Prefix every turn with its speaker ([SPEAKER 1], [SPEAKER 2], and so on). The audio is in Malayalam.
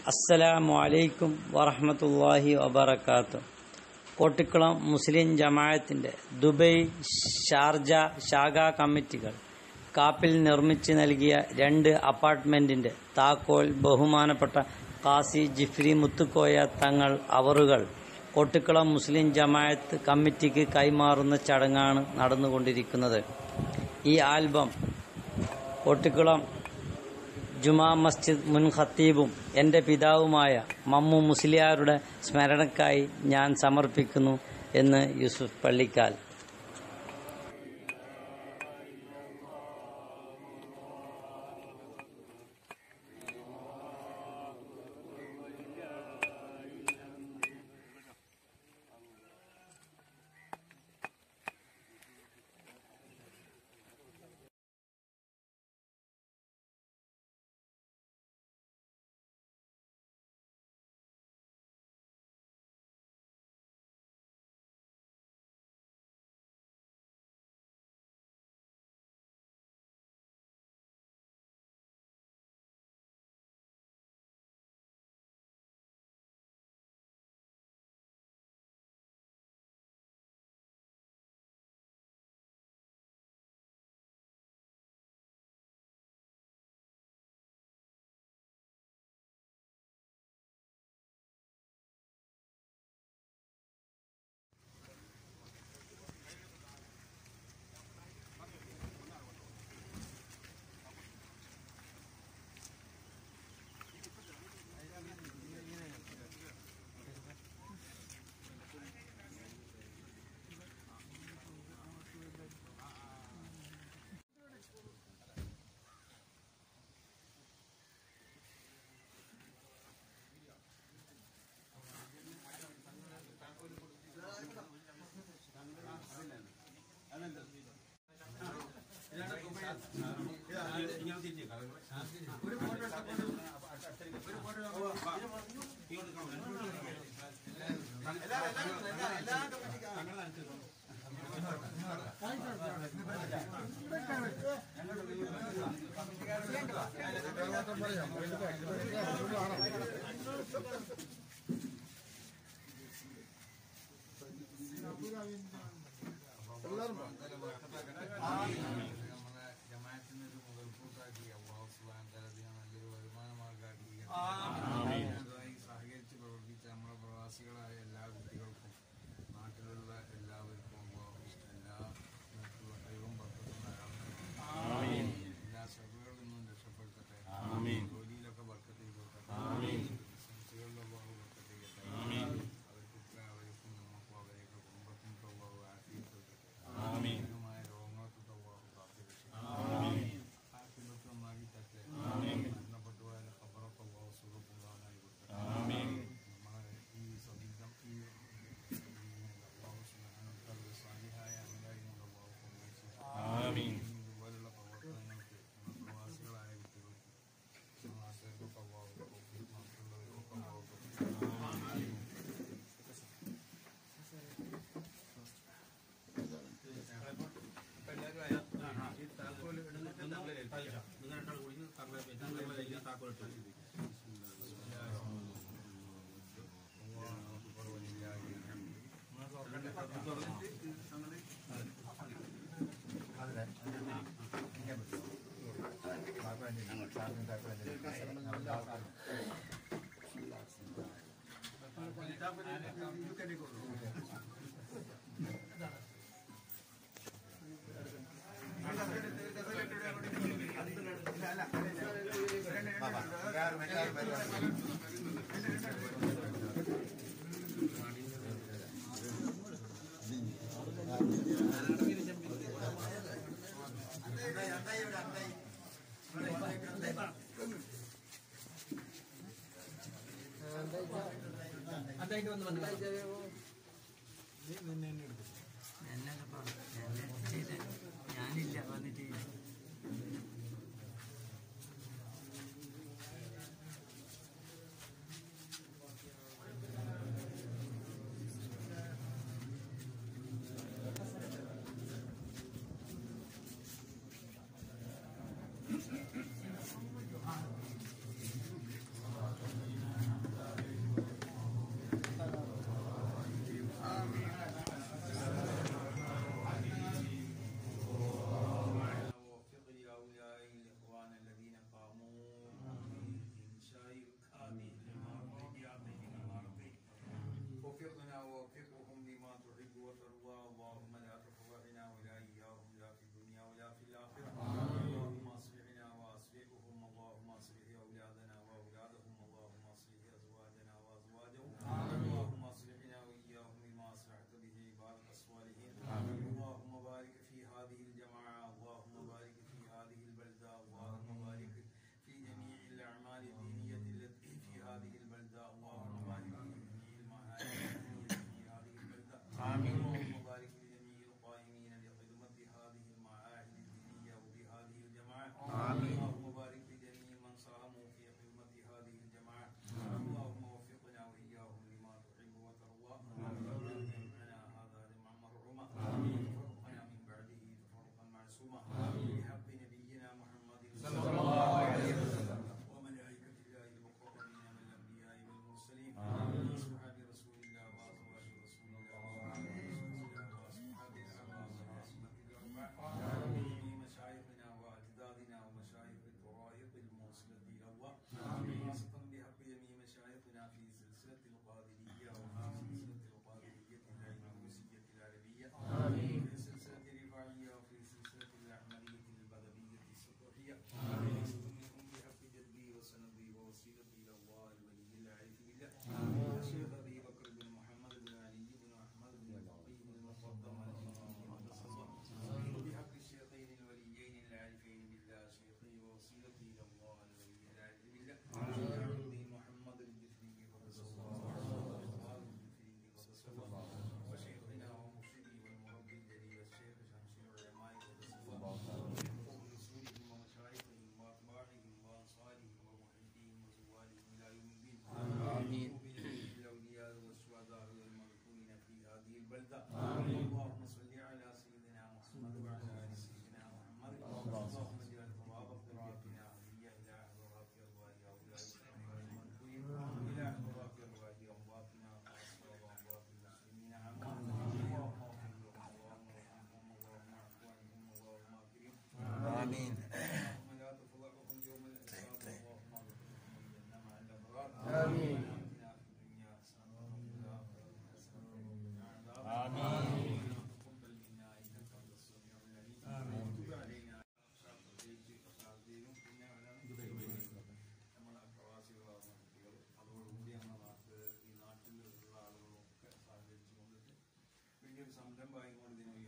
[SPEAKER 1] അസ്സലാമു അലൈക്കും വറഹമത്തല്ലാഹി വബർക്കാത്തു കോട്ടിക്കുളം മുസ്ലിം ജമാഅത്തിന്റെ ദുബൈ ഷാർജ ശാഖാ കമ്മിറ്റികൾ കാപ്പിൽ നിർമ്മിച്ച് നൽകിയ രണ്ട് അപ്പാർട്ട്മെന്റിന്റെ താക്കോൽ ബഹുമാനപ്പെട്ട കാസി ജിഫ്രി മുത്തുക്കോയ തങ്ങൾ അവറുകൾ കോട്ടിക്കുളം മുസ്ലിം ജമാഅത്ത് കമ്മിറ്റിക്ക് കൈമാറുന്ന ചടങ്ങാണ് നടന്നുകൊണ്ടിരിക്കുന്നത് ഈ ആൽബം കോട്ടിക്കുളം ജുമാ മസ്ജിദ് മുൻ ഖത്തീബും എൻ്റെ പിതാവുമായ മമ്മു മുസ്ലിയാരുടെ സ്മരണക്കായി ഞാൻ സമർപ്പിക്കുന്നു എന്ന് യൂസുഫ് പള്ളിക്കാൽ
[SPEAKER 2] നമ്മളെ ജമാഅത്തിന് ഒരു മുതൽക്കൂട്ടാക്കി അള്ളാഹു സുബ്ഹാനഹു വ തആല ഇതിനെ നല്ലൊരു വരുമാന മാർഗ്ഗമാക്കി സഹകരിച്ച് പ്രവർത്തിച്ച നമ്മുടെ പ്രവാസികളായ എല്ലാ കുട്ടികൾക്കും നാട്ടിലുള്ള എല്ലാവർക്കും അള്ളാഹു എല്ലാ നിലക്കുള്ള കഴിവും പദ്ധതിയും ധാരാളം എല്ലാ സഭകളിൽ നിന്നും രക്ഷപ്പെടുത്തട്ടെ ജോലിയിലൊക്കെ ബർക്കത്ത് കൊടുക്കട്ടെ ബിസിനസ്സുകളിലും അള്ളാഹു ബർക്കത്ത് ചെയ്യട്ടെ അവർക്കൊക്കെ അവർക്കും നമുക്കും അവരെയൊക്കെ കുടുംബത്തിനും അള്ളാഹു ആഫിയത്ത് കൊടുക്കട്ടെ മായ രോഗങ്ങൾക്ക് അള്ളാഹു കാത്തിരക്ഷിക്കട്ടെ ആഫിയത്ത് നന്നാക്കി തട്ടെ മരണപ്പെട്ടു പോയാൽ ഖബറൊക്കെ അള്ളാഹു സുഖപ്രദാനായി കൊടുക്കട്ടെ നമ്മളെ ഈ സംഗീതം ഈ അള്ളാഹു സുബ്ഹാനഹു വ തആല സാലിഹായ അനുയായികളുടെ അള്ളാഹു കൊണ്ടുവച്ച് ഇതുപോലുള്ള പ്രവർത്തനങ്ങൾക്ക് നമ്മുടെ പ്രവാസികളായ കുട്ടികൾക്ക് നാട്ടുകാർക്കൊക്കെ അള്ളാഹു മറ്റുള്ളവർക്കൊക്കെ അള്ളാഹു കൊടുക്കട്ടെ.
[SPEAKER 1] ഞാനില്ല വന്നിട്ട്
[SPEAKER 2] ആ
[SPEAKER 3] സംരംഭമായി കൊണ്ട് ഇതിനെ